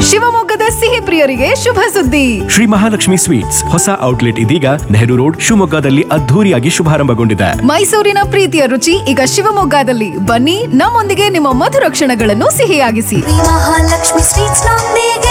ಶಿವಮೊಗ್ಗದ ಸಿಹಿ ಪ್ರಿಯರಿಗೆ ಶುಭ ಸುದ್ದಿ ಶ್ರೀ ಮಹಾಲಕ್ಷ್ಮಿ ಸ್ವೀಟ್ಸ್ ಹೊಸ ಔಟ್ಲೆಟ್ ಇದೀಗ ನೆಹರು ರೋಡ್ ಶಿವಮೊಗ್ಗದಲ್ಲಿ ಅದ್ಧೂರಿಯಾಗಿ ಶುಭಾರಂಭಗೊಂಡಿದೆ ಮೈಸೂರಿನ ಪ್ರೀತಿಯ ರುಚಿ ಈಗ ಶಿವಮೊಗ್ಗದಲ್ಲಿ ಬನ್ನಿ ನಮ್ಮೊಂದಿಗೆ ನಿಮ್ಮ ಮಧುರ ಕ್ಷಣಗಳನ್ನು ಸಿಹಿಯಾಗಿಸಿ ಶ್ರೀ ಮಹಾಲಕ್ಷ್ಮಿ ಸ್ವೀಟ್ಸ್ ನೊಂದಿಗೆ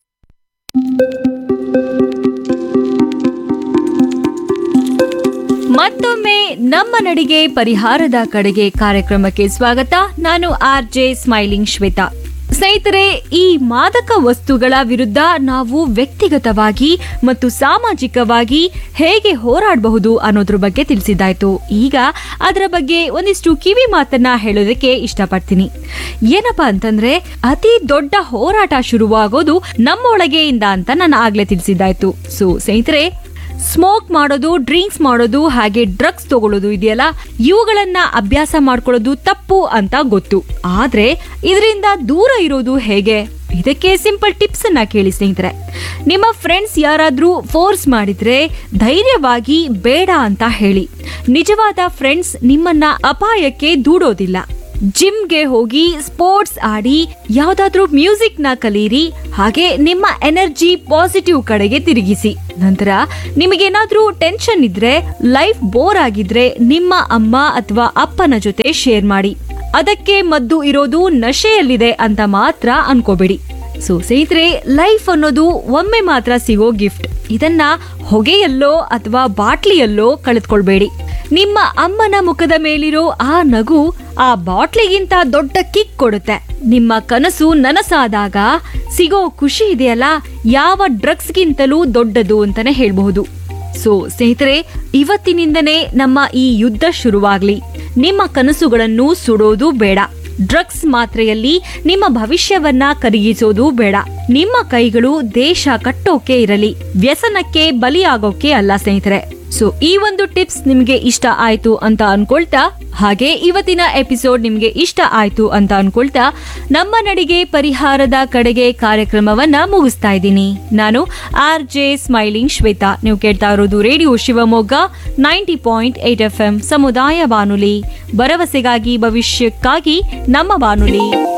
ಮತ್ತೊಮ್ಮೆ ನಮ್ಮ ನಡಿಗೆ ಪರಿಹಾರದ ಕಡೆಗೆ ಕಾರ್ಯಕ್ರಮಕ್ಕೆ ಸ್ವಾಗತ ನಾನು ಆರ್ ಜೆ ಸ್ಮೈಲಿಂಗ್ ಶ್ವೇತಾ ಸ್ನೇಹಿತರೆ ಈ ಮಾದಕ ವಸ್ತುಗಳ ವಿರುದ್ಧ ನಾವು ವ್ಯಕ್ತಿಗತವಾಗಿ ಮತ್ತು ಸಾಮಾಜಿಕವಾಗಿ ಹೇಗೆ ಹೋರಾಡಬಹುದು ಅನ್ನೋದ್ರ ಬಗ್ಗೆ ತಿಳಿಸಿದ್ದಾಯ್ತು ಈಗ ಅದರ ಬಗ್ಗೆ ಒಂದಿಷ್ಟು ಕಿವಿ ಮಾತನ್ನ ಹೇಳೋದಕ್ಕೆ ಇಷ್ಟಪಡ್ತೀನಿ ಏನಪ್ಪಾ ಅಂತಂದ್ರೆ ಅತಿ ದೊಡ್ಡ ಹೋರಾಟ ಶುರುವಾಗೋದು ನಮ್ಮೊಳಗೆಯಿಂದ ಅಂತ ನಾನು ಆಗ್ಲೇ ತಿಳಿಸಿದ್ದಾಯ್ತು ಸೊ ಸ್ನೇಹಿತರೆ ಸ್ಮೋಕ್ ಮಾಡೋದು ಡ್ರಿಂಕ್ಸ್ ಮಾಡೋದು ಹಾಗೆ ಡ್ರಗ್ಸ್ ತಗೊಳ್ಳೋದು ಇದೆಯಲ್ಲ ಇವುಗಳನ್ನ ಅಭ್ಯಾಸ ಮಾಡ್ಕೊಳ್ಳೋದು ತಪ್ಪು ಅಂತ ಗೊತ್ತು ಆದ್ರೆ ಇದರಿಂದ ದೂರ ಇರೋದು ಹೇಗೆ ಇದಕ್ಕೆ ಸಿಂಪಲ್ ಟಿಪ್ಸ್ ಅನ್ನ ಕೇಳಿ ಸ್ನೇಹಿತರೆ ನಿಮ್ಮ ಫ್ರೆಂಡ್ಸ್ ಯಾರಾದ್ರೂ ಫೋರ್ಸ್ ಮಾಡಿದ್ರೆ ಧೈರ್ಯವಾಗಿ ಬೇಡ ಅಂತ ಹೇಳಿ ನಿಜವಾದ ಫ್ರೆಂಡ್ಸ್ ನಿಮ್ಮನ್ನ ಅಪಾಯಕ್ಕೆ ದೂಡೋದಿಲ್ಲ ಜಿಮ್ಗೆ ಹೋಗಿ ಸ್ಪೋರ್ಟ್ಸ್ ಆಡಿ ಯಾವ್ದಾದ್ರೂ ಮ್ಯೂಸಿಕ್ ನ ಕಲೀರಿ ಹಾಗೆ ನಿಮ್ಮ ಎನರ್ಜಿ ಪಾಸಿಟಿವ್ ಕಡೆಗೆ ತಿರುಗಿಸಿ ನಂತರ ನಿಮಗೇನಾದ್ರೂ ಟೆನ್ಷನ್ ಇದ್ರೆ ಲೈಫ್ ಬೋರ್ ಆಗಿದ್ರೆ ನಿಮ್ಮ ಅಮ್ಮ ಅಥವಾ ಅಪ್ಪನ ಜೊತೆ ಶೇರ್ ಮಾಡಿ ಅದಕ್ಕೆ ಮದ್ದು ಇರೋದು ನಶೆಯಲ್ಲಿದೆ ಅಂತ ಮಾತ್ರ ಅನ್ಕೋಬೇಡಿ ಸೊ ಸ್ನೇಹಿತರೆ ಲೈಫ್ ಅನ್ನೋದು ಒಮ್ಮೆ ಮಾತ್ರ ಸಿಗೋ ಗಿಫ್ಟ್ ಇದನ್ನ ಹೊಗೆಯಲ್ಲೋ ಅಥವಾ ಬಾಟ್ಲಿಯಲ್ಲೋ ಕಳೆದುಕೊಳ್ಬೇಡಿ ನಿಮ್ಮ ಅಮ್ಮನ ಮುಖದ ಮೇಲಿರೋ ಆ ನಗು ಆ ಬಾಟ್ಲಿಗಿಂತ ದೊಡ್ಡ ಕಿಕ್ ಕೊಡುತ್ತೆ ನಿಮ್ಮ ಕನಸು ನನಸಾದಾಗ ಸಿಗೋ ಖುಷಿ ಇದೆಯಲ್ಲ ಯಾವ ಡ್ರಗ್ಸ್ಗಿಂತಲೂ ದೊಡ್ಡದು ಅಂತಾನೆ ಹೇಳ್ಬಹುದು ಸೊ ಸ್ನೇಹಿತರೆ ಇವತ್ತಿನಿಂದನೇ ನಮ್ಮ ಈ ಯುದ್ಧ ಶುರುವಾಗ್ಲಿ ನಿಮ್ಮ ಕನಸುಗಳನ್ನು ಸುಡೋದು ಬೇಡ ಡ್ರಗ್ಸ್ ಮಾತ್ರೆಯಲ್ಲಿ ನಿಮ್ಮ ಭವಿಷ್ಯವನ್ನ ಕರಗಿಸೋದು ಬೇಡ ನಿಮ್ಮ ಕೈಗಳು ದೇಶ ಕಟ್ಟೋಕೆ ಇರಲಿ ವ್ಯಸನಕ್ಕೆ ಬಲಿಯಾಗೋಕೆ ಅಲ್ಲ ಸ್ನೇಹಿತರೆ ಸೊ ಈ ಒಂದು ಟಿಪ್ಸ್ ನಿಮ್ಗೆ ಇಷ್ಟ ಆಯ್ತು ಅಂತ ಅನ್ಕೊಳ್ತಾ ಹಾಗೆ ಇವತ್ತಿನ ಎಪಿಸೋಡ್ ನಿಮ್ಗೆ ಇಷ್ಟ ಆಯ್ತು ಅಂತ ಅನ್ಕೊಳ್ತಾ ನಮ್ಮ ನಡಿಗೆ ಪರಿಹಾರದ ಕಡೆಗೆ ಕಾರ್ಯಕ್ರಮವನ್ನ ಮುಗಿಸ್ತಾ ಇದ್ದೀನಿ ನಾನು ಆರ್ ಜೆ ಸ್ಮೈಲಿಂಗ್ ಶ್ವೇತಾ ನೀವು ಕೇಳ್ತಾ ಇರೋದು radio Shivamogga ninety point eight F M ಸಮುದಾಯ ಬಾನುಲಿ ಭರವಸೆಗಾಗಿ ಭವಿಷ್ಯಕ್ಕಾಗಿ ನಮ್ಮ ಬಾನುಲಿ